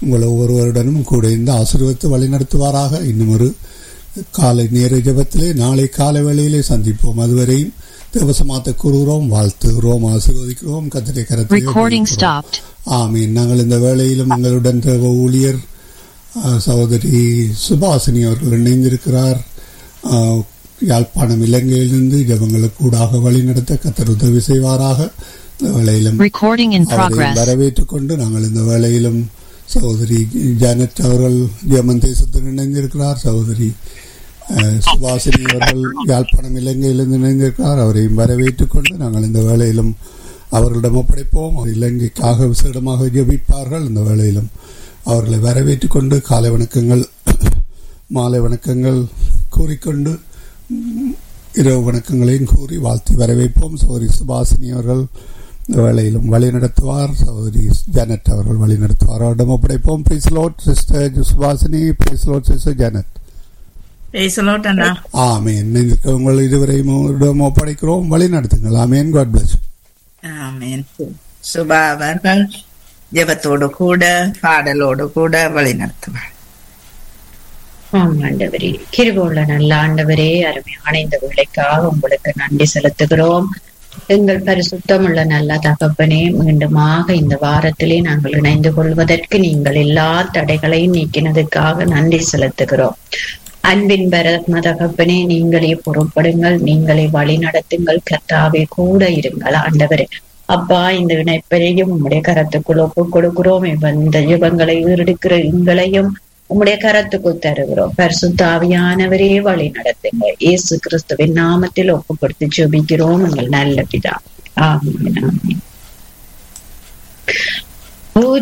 உங்கள் ஒவ்வொருவருடனும் கூட இந்த ஆசீர்வதித்து வழிநடத்துவாராக இன்னும் ஒரு காலை நேர ஜபத்திலே நாளை காலை வேளையிலே சந்திப்போம் அதுவரையும் தேவசமாத்த கூறுகிறோம் வாழ்த்துகிறோம் ஆசீர்வதிக்கிறோம் கத்திரை Recording கரத்தை stopped. ஆமீன் நாங்கள் இந்த வேளையிலும் எங்களுடன் தேவ ஊழியர் அஹ், சகோதரி சுபாசினி அவர்கள் இணைந்திருக்கிறார் அஹ், யாழ்ப்பாணம் இலங்கையிலிருந்து ஜபங்களுக்கு கூடாக வழிநடத்த கத்தர் உதவி செய்வாராக இந்த வேளையிலும் Recording in அவரை progress. வரவேற்றுக் கொண்டு நாங்கள் இந்த வேளையிலும் சகோதரி ஜானட் அவர்கள் ஜெர்மன் தேசத்தில் இணைந்திருக்கிறார் சகோதரி அஹ், சுபாசினி அவர்கள் யாழ்ப்பாணம் இலங்கையிலிருந்து இணைந்திருக்கிறார் அவரையும் வரவேற்றுக் கொண்டு நாங்கள் இந்த வேளையிலும் அவர்களிடம் ஒப்படைப்போம் அவர் இலங்கைக்காக விசேடமாக ஜெபிப்பார்கள் இந்த வேளையிலும் அவர்களை வரவேற்றுக் கொண்டு காலை வணக்கங்கள் மாலை வணக்கங்கள் கூறிக்கொண்டு ம், இரவு வணக்கங்களையும் கூறி வாழ்த்தி வரவேற்போம் சகோதரி சுபாசினி அவர்கள் இந்த வேளையிலும் வழி நடத்துவார் சகோதரி ஜானட் அவர்கள் வழி நடத்துவார் அவரிடம் ஒப்படைப்போம் praise lord sister Subhashini praise lord sister Janet பேசலோட் அண்ணா ஆமேன் நீங்கள் உங்கள் இதுவரையும் அவரிடம் ஒப்படைக்கிறோம் வழி நடத்துங்கள் ஆமேன் காட் பிளஸ் ஆமேன் சுபா அவர்கள் ஜெபத்தோடு கூட பாடலோடு கூட வழி நடத்துவார் ஆம் ஆண்டவரே கிருபுள்ள நல்ல ஆண்டவரே அருமையான இந்த வேலைக்காக உங்களுக்கு நன்றி செலுத்துகிறோம் எங்கள் பரிசுத்தமுள்ள நல்ல தகப்பனே மீண்டுமாக இந்த வாரத்திலே நாங்கள் இணைந்து கொள்வதற்கு நீங்கள் எல்லா தடைகளையும் நீக்கினதுக்காக நன்றி செலுத்துகிறோம் அன்பின் பரத்ம தகப்பனே நீங்களே பொறுப்படுங்கள் நீங்களே வழி நடத்துங்கள் கர்த்தாவே கூட இருங்கள் ஆண்டவரே அப்பா இந்த இணைப்பையும் உம்முடைய கரத்துக்குள் ஒப்புக் கொடுக்கிறோம் இந்த யுகங்களை ஈடுக்கிற எங்களையும் உம்முடைய கரத்துக்குள் தருகிறோம் பரிசுத்தாவியானவரே வழி நடத்துங்க இயேசு கிறிஸ்துவின் நாமத்தில் ஒப்பு கொடுத்து ஜெபிக்கிறோம் எங்கள் நல்ல பிதா ஆமென் ஆமென்